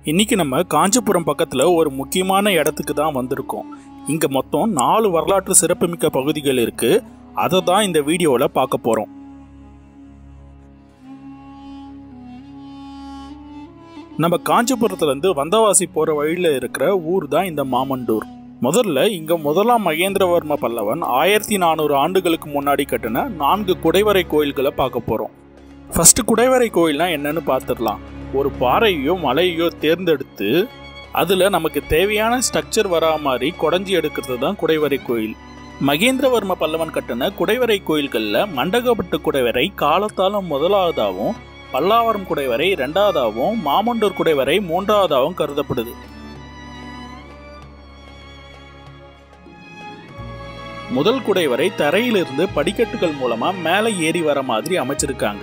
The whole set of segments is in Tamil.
இன்னைக்கு நம்ம காஞ்சிபுரம் பக்கத்தில் ஒரு முக்கியமான இடத்துக்கு தான் வந்திருக்கோம் இங்கே மொத்தம் நாலு வரலாற்று சிறப்புமிக்க பகுதிகள் இருக்கு அதை தான் இந்த வீடியோவில் பார்க்க போகிறோம் நம்ம காஞ்சிபுரத்துலேருந்து வந்தவாசி போகிற வழியில் இருக்கிற ஊர் தான் இந்த மாமண்டூர் முதல்ல இங்க முதலாம் மகேந்திரவர்ம பல்லவன் ஆயிரத்தி நானூறு ஆண்டுகளுக்கு முன்னாடி கட்டின நான்கு குடைவரை கோயில்களை பார்க்க போறோம் ஃபர்ஸ்ட் குடைவரை கோயில்னா என்னன்னு பார்த்துடலாம் ஒரு பாறையோ மலையோ தேர்ந்தெடுத்து அதுல நமக்கு தேவையான ஸ்ட்ரக்சர் வரா மாதிரி குடஞ்சி எடுக்கிறது தான் குடைவரை கோயில் மகேந்திரவர்ம பல்லவன் கட்டின குடைவரை கோயில்கள்ல மண்டகப்பட்டு குடைவரை காலத்தாலும் முதலாவதாகவும் பல்லாவரம் குடைவரை ரெண்டாவதாகவும் மாமண்டூர் குடைவரை மூன்றாவதாகவும் கருதப்படுது முதல் குடைவரை தரையிலிருந்து படிக்கட்டுகள் மூலமா மேலே ஏறி வர மாதிரி அமைச்சிருக்காங்க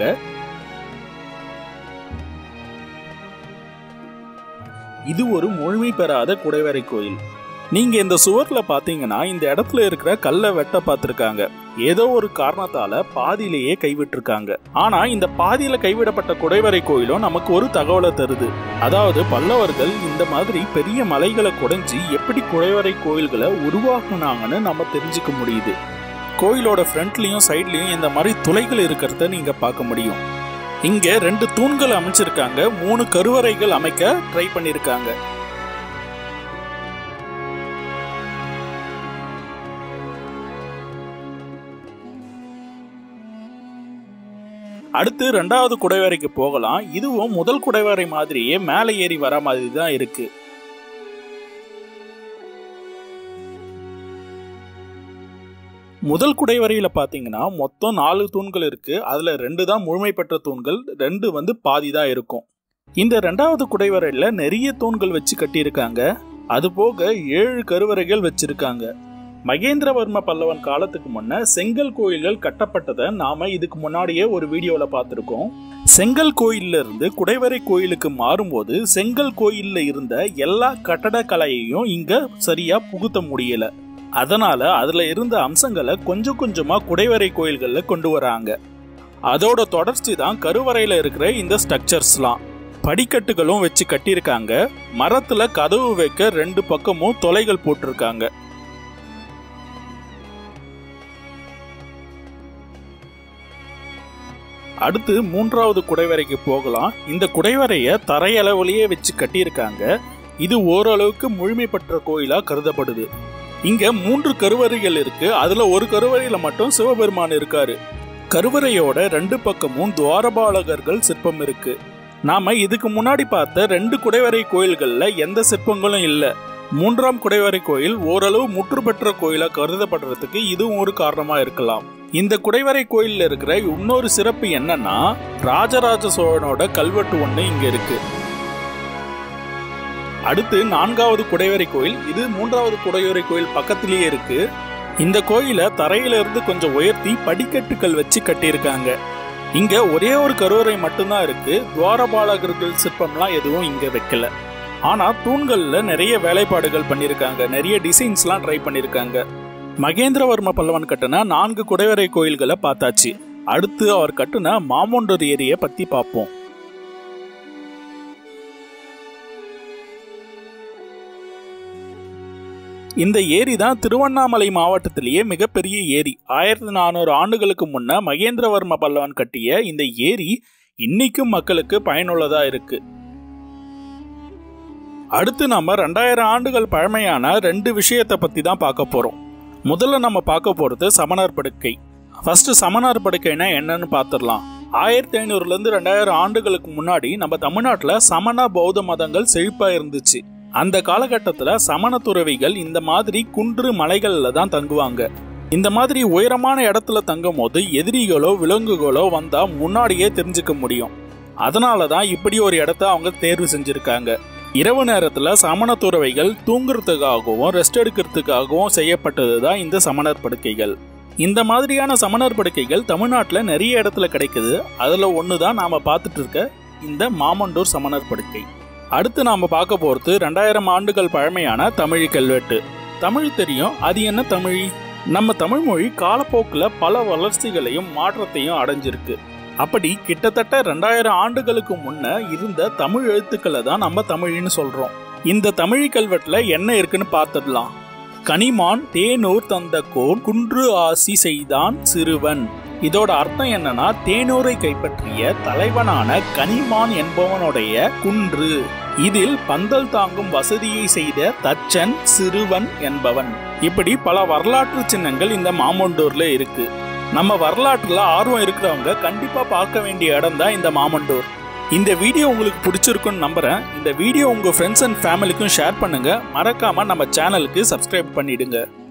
இது ஒரு முழுமை பெறாத குடைவரை கோயில் நீங்க இந்த சுவர்ல பாத்தீங்கன்னா இந்த இடத்துல இருக்கிற கல்லை வெட்ட பார்த்திருக்காங்க ஏதோ ஒரு காரணத்தால பாதியிலேயே கைவிட்டிருக்காங்க ஆனா இந்த பாதியில கைவிடப்பட்ட குடைவரை கோயிலும் நமக்கு ஒரு தகவலை தருது அதாவது பல்லவர்கள் இந்த மாதிரி பெரிய மலைகளை குடைஞ்சி எப்படி குடைவரை கோயில்களை உருவாக்குனாங்கன்னு நம்ம தெரிஞ்சுக்க முடியுது கோயிலோட ஃப்ரண்ட்லயும் சைட்லயும் இந்த மாதிரி துளைகள் இருக்கிறத நீங்க பார்க்க முடியும் இங்க ரெண்டு தூண்கள் அமைச்சிருக்காங்க மூணு கருவறைகள் அமைக்க ட்ரை பண்ணிருக்காங்க அடுத்து ரெண்டாவது குடைவரைக்கு போகலாம் இதுவும் முதல் குடைவரை மாதிரியே மேலே ஏறி வர மாதிரி தான் இருக்கு முதல் குடைவரையில பாத்தீங்கன்னா மொத்தம் நாலு தூண்கள் இருக்கு அதுல ரெண்டு தான் முழுமை பெற்ற தூண்கள் ரெண்டு வந்து பாதி தான் இருக்கும் இந்த ரெண்டாவது குடைவரையில நிறைய தூண்கள் வச்சு கட்டியிருக்காங்க அது போக ஏழு கருவறைகள் வச்சிருக்காங்க மகேந்திரவர்ம பல்லவன் காலத்துக்கு முன்ன செங்கல் கோயில்கள் கட்டப்பட்டதை நாம இதுக்கு முன்னாடியே ஒரு வீடியோல பார்த்திருக்கோம் செங்கல் கோயில்ல இருந்து குடைவரை கோயிலுக்கு மாறும்போது செங்கல் கோயில்ல இருந்த எல்லா கட்டடக்கலையையும் இங்க சரியா புகுத்த முடியல அதனால அதுல இருந்த அம்சங்களை கொஞ்சம் கொஞ்சமா குடைவரை கோயில்கள்ல கொண்டு வராங்க அதோட தொடர்ச்சி தான் கருவறையில இருக்கிற இந்த ஸ்ட்ரக்சர்ஸ்லாம் படிக்கட்டுகளும் வச்சு கட்டியிருக்காங்க மரத்துல கதவு வைக்க ரெண்டு பக்கமும் தொலைகள் போட்டிருக்காங்க அடுத்து மூன்றாவது குடைவரைக்கு போகலாம் இந்த குடைவரைய தரையளவுலயே வச்சு கட்டியிருக்காங்க இது ஓரளவுக்கு முழுமை பெற்ற கோயிலா கருதப்படுது இங்க மூன்று கருவறைகள் இருக்கு அதுல ஒரு கருவறையில மட்டும் சிவபெருமான் இருக்காரு கருவறையோட ரெண்டு பக்கமும் துவாரபாலகர்கள் சிற்பம் இருக்கு நாம இதுக்கு முன்னாடி பார்த்த ரெண்டு குடைவரை கோயில்கள்ல எந்த சிற்பங்களும் இல்ல மூன்றாம் குடைவரை கோயில் ஓரளவு முற்று பெற்ற கோயிலா கருதப்படுறதுக்கு இதுவும் ஒரு காரணமா இருக்கலாம் இந்த குடைவரை கோயில்ல இருக்கிற இன்னொரு சிறப்பு என்னன்னா ராஜராஜ சோழனோட கல்வெட்டு ஒண்ணு இங்க இருக்கு அடுத்து நான்காவது குடைவரை கோயில் இது மூன்றாவது குடைவரை கோயில் பக்கத்திலேயே இருக்கு இந்த கோயில தரையில இருந்து கொஞ்சம் உயர்த்தி படிக்கட்டுகள் வச்சு கட்டியிருக்காங்க இங்க ஒரே ஒரு கருவறை மட்டும்தான் இருக்கு துவாரபாலகர்கள் சிற்பம்லாம் எதுவும் இங்க வைக்கல ஆனா தூண்கள்ல நிறைய வேலைப்பாடுகள் பண்ணிருக்காங்க நிறைய டிசைன்ஸ்லாம் ட்ரை பண்ணிருக்காங்க மகேந்திரவர்ம பல்லவன் கட்டின நான்கு குடைவரை கோயில்களை பார்த்தாச்சு அடுத்து அவர் கட்டின மாமோண்டூர் ஏரியை பத்தி பார்ப்போம் இந்த ஏரி தான் திருவண்ணாமலை மாவட்டத்திலேயே மிகப்பெரிய ஏரி ஆயிரத்தி நானூறு ஆண்டுகளுக்கு முன்ன மகேந்திரவர்ம பல்லவன் கட்டிய இந்த ஏரி இன்னைக்கும் மக்களுக்கு பயனுள்ளதா இருக்கு அடுத்து நம்ம ரெண்டாயிரம் ஆண்டுகள் பழமையான ரெண்டு விஷயத்தை பத்தி தான் பார்க்க போறோம் முதல்ல நம்ம பார்க்க போறது சமணர் படுக்கை ஃபர்ஸ்ட் சமணர் படுக்கைனா என்னன்னு பார்த்துடலாம் ஆயிரத்தி ஐநூறுல இருந்து ரெண்டாயிரம் ஆண்டுகளுக்கு முன்னாடி நம்ம தமிழ்நாட்டில் சமண பௌத்த மதங்கள் செழிப்பா இருந்துச்சு அந்த காலகட்டத்தில் சமண துறவிகள் இந்த மாதிரி குன்று மலைகள்ல தான் தங்குவாங்க இந்த மாதிரி உயரமான இடத்துல தங்கும் போது எதிரிகளோ விலங்குகளோ வந்தா முன்னாடியே தெரிஞ்சுக்க முடியும் அதனால தான் இப்படி ஒரு இடத்த அவங்க தேர்வு செஞ்சிருக்காங்க இரவு நேரத்துல சமண துறவைகள் தூங்குறதுக்காகவும் ரெஸ்ட் எடுக்கிறதுக்காகவும் செய்யப்பட்டது தான் இந்த சமணர் படுக்கைகள் இந்த மாதிரியான சமணர் படுக்கைகள் தமிழ்நாட்டில் நிறைய இடத்துல கிடைக்குது அதில் ஒன்று தான் நாம் பார்த்துட்டு இருக்க இந்த மாமண்டூர் சமணர் படுக்கை அடுத்து நாம் பார்க்க போகிறது ரெண்டாயிரம் ஆண்டுகள் பழமையான தமிழ் கல்வெட்டு தமிழ் தெரியும் அது என்ன தமிழ் நம்ம தமிழ் மொழி காலப்போக்கில் பல வளர்ச்சிகளையும் மாற்றத்தையும் அடைஞ்சிருக்கு அப்படி கிட்டத்தட்ட ரெண்டாயிரம் ஆண்டுகளுக்கு முன்ன இருந்த தமிழ் எழுத்துக்களை தான் நம்ம தமிழ்னு சொல்றோம் இந்த தமிழ் கல்வெட்டுல என்ன இருக்குன்னு பார்த்துடலாம் கனிமான் தேனூர் தந்த கோன் குன்று ஆசி செய்தான் சிறுவன் இதோட அர்த்தம் என்னன்னா தேனூரை கைப்பற்றிய தலைவனான கனிமான் என்பவனுடைய குன்று இதில் பந்தல் தாங்கும் வசதியை செய்த தச்சன் சிறுவன் என்பவன் இப்படி பல வரலாற்று சின்னங்கள் இந்த மாமண்டூர்ல இருக்கு நம்ம வரலாற்றுல ஆர்வம் இருக்கிறவங்க கண்டிப்பா பார்க்க வேண்டிய இடம் தான் இந்த மாமண்டூர் இந்த வீடியோ உங்களுக்கு பிடிச்சிருக்குன்னு நம்புறேன் இந்த வீடியோ உங்க ஃப்ரெண்ட்ஸ் அண்ட் ஃபேமிலிக்கும் ஷேர் பண்ணுங்க மறக்காம நம்ம சேனலுக்கு சப்ஸ்கிரைப் பண்ணிடுங்க